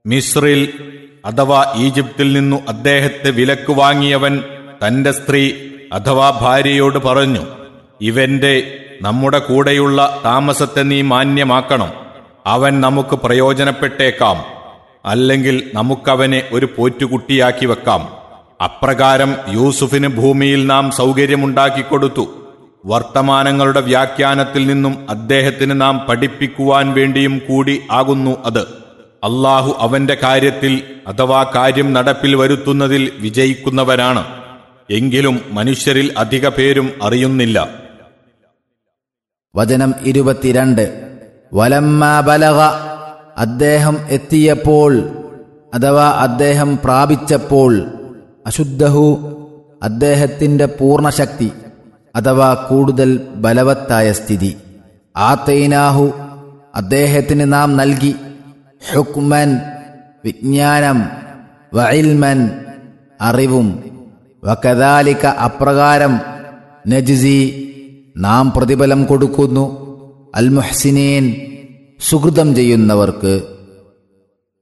മിസ്രിൽ അഥവാ ഈജിപ്തിൽ നിന്നു അദ്ദേഹത്തെ വിലക്ക് വാങ്ങിയവൻ തന്റെ സ്ത്രീ അഥവാ ഭാര്യയോട് പറഞ്ഞു ഇവന്റെ നമ്മുടെ കൂടെയുള്ള താമസത്തെ നീ മാന്യമാക്കണം അവൻ നമുക്ക് പ്രയോജനപ്പെട്ടേക്കാം അല്ലെങ്കിൽ നമുക്കവനെ ഒരു പോറ്റുകുട്ടിയാക്കി വെക്കാം അപ്രകാരം യൂസുഫിന് ഭൂമിയിൽ നാം സൗകര്യമുണ്ടാക്കിക്കൊടുത്തു വർത്തമാനങ്ങളുടെ വ്യാഖ്യാനത്തിൽ നിന്നും അദ്ദേഹത്തിന് നാം പഠിപ്പിക്കുവാൻ വേണ്ടിയും കൂടി ആകുന്നു അത് അള്ളാഹു അവന്റെ കാര്യത്തിൽ അഥവാ കാര്യം നടപ്പിൽ വരുത്തുന്നതിൽ വിജയിക്കുന്നവരാണ് എങ്കിലും മനുഷ്യരിൽ അധിക പേരും അറിയുന്നില്ല വചനം ഇരുപത്തിരണ്ട് വലമ്മ ബലക അദ്ദേഹം എത്തിയപ്പോൾ അഥവാ അദ്ദേഹം പ്രാപിച്ചപ്പോൾ അശുദ്ധഹു അദ്ദേഹത്തിന്റെ പൂർണ്ണശക്തി അഥവാ കൂടുതൽ ബലവത്തായ സ്ഥിതി ആത്തൈനാഹു അദ്ദേഹത്തിന് നാം നൽകി ഹുക്മൻ വിജ്ഞാനം വഇൽമൻ അറിവും വകദാലിക അപ്രകാരം നജ്സി നാം പ്രതിഫലം കൊടുക്കുന്നു അൽ മുഹ്സിനീൻ സുഹൃതം ചെയ്യുന്നവർക്ക്